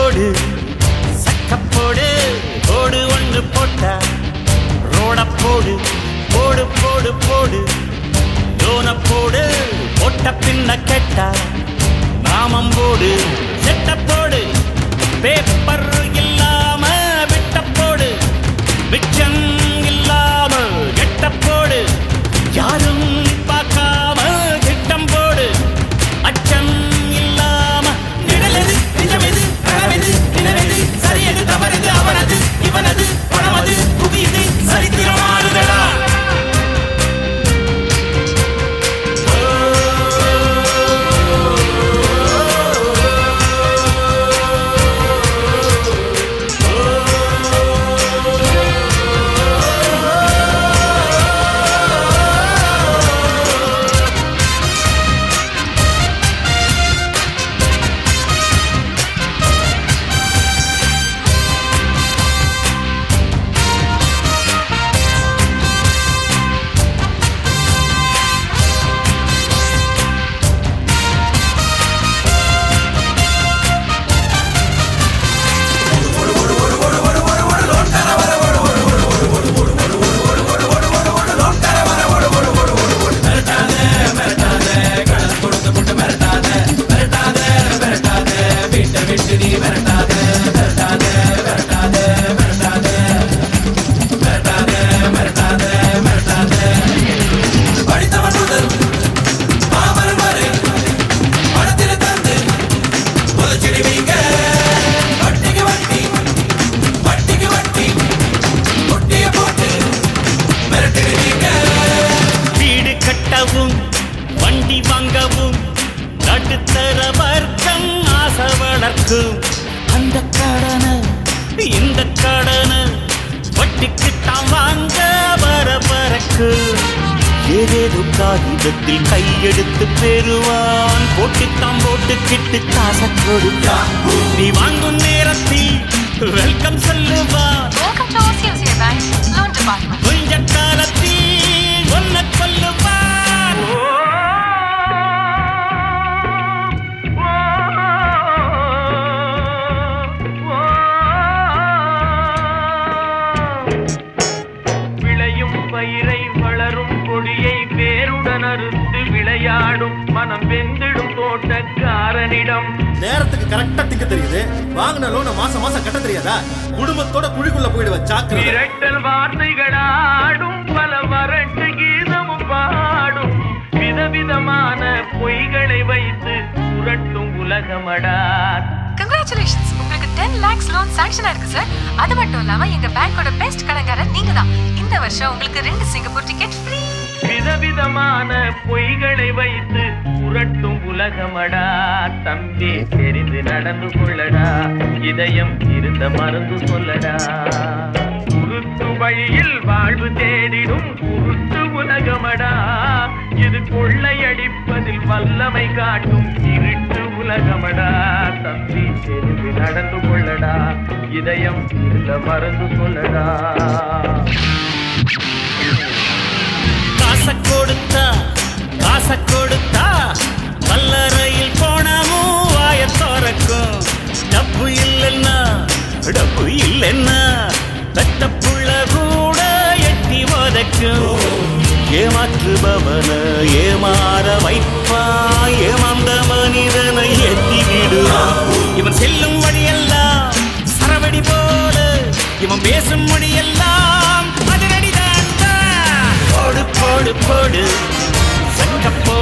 போடு சக்க போடு போடு ஒன்று போட்டா ரோட போடு போடு போடு போடு லோன போடு போட்ட பின்ன கெட்டா நாமம் போடு செட்ட போடு பேப்பர் இல்லாம விட்ட போடு மிச்சம் இல்லாம கெட்ட போடு யாரும் பார்க்காம திட்டம் போடு அச்சம் இல்லாம நிழலது நிஜமெது கனவெது நிலவெது சரியது தவறுது அவனது இவனது பணமது புவியது சரித்திரம் மாறுதடா படித்தவன் முதல் மாமரன் வரை பணத்தில தந்து புதைச்சிடுவீங்க வட்டிக்கு வட்டி வட்டிக்கு வட்டி ஒட்டிய போட்டு மிரட்டிடுவீங்க வீடு கட்டவும் வண்டி வாங்கவும் நடுத்தர வர்க்கம் ஆசை வளர்க்கும் அந்த கடனை இந்த கடனை வட்டிக்கு தான் வாங்க வர வரக்கு ஏதேதோ காகிதத்தில் கையெடுத்து பெறுவான் போட்டுத்தான் போட்டுக்கிட்டு காசை கொடுத்தான் நீ வாங்கும் நேரத்தில் வெல்கம் சொல்லுவான் Welcome to OCLCA Bank Loan Department. கொஞ்ச காலத்தில் ஒன்ன கொல்லுவார் விளையும் பயிரை வளரும் கொடியை வேருடன் அறுத்து விளையாடும் மனம் வெந்திடும் தோட்டக்காரனிடம் நேரத்துக்கு கரெக்டா திக்க தெரியுது வாங்கின லோனை மாசம் மாசம் கட்ட தெரியாதா குடும்பத்தோட குழிக்குள்ள போயிடுவ சாக்கிரதை விரட்டல் வார்த்தைகளாடும் பல வறட்டு கீதமும் பாடும் விதவிதமான பொய்களை வைத்து புரட்டும் உலகமடா Congratulations உங்களுக்கு 10 lakhs loan sanction ஆயிருக்கு சார் அது மட்டும் இல்லாம எங்க பேங்கோட பெஸ்ட் கடன்காரர் நீங்க தான் இந்த வருஷம் உங்களுக்கு ரெண்டு சிங்கப்பூர் டிக்கெட் ஃப்ரீ விதவிதமான பொய்களை வைத்து புரட்டும் உலகமடா தம்பி தெரிந்து நடந்து கொள்ளடா இதயம் இருந்த மருந்து சொல்லடா குருத்து வழியில் வாழ்வு தேடிடும் குருத்து உலகமடா இது கொள்ளையடிப்பதில் வல்லமை காட்டும் இருட்டு உலகமடா தம்பி தெரிந்து நடந்து கொள்ளடா இதயம் இருந்த மருந்து சொல்லடா காசை கொடுத்தா காசை கொடுத்தா கல்லறையில் போனமும் வாய திறக்கும் டப்பு இல்லைன்னா டப்பு இல்லைன்னா பெத்த புள்ள கூட எட்டி வதக்கும் ஏமாற்றுபவன ஏமாற வைப்பா ஏமாந்த மனிதனை எட்டி விடுவான் இவன் செல்லும் வழியெல்லாம் சரவடி போல இவன் பேசும் மொழியெல்லாம் அதிரடிதான் போடு போடு போடு சக்க போடு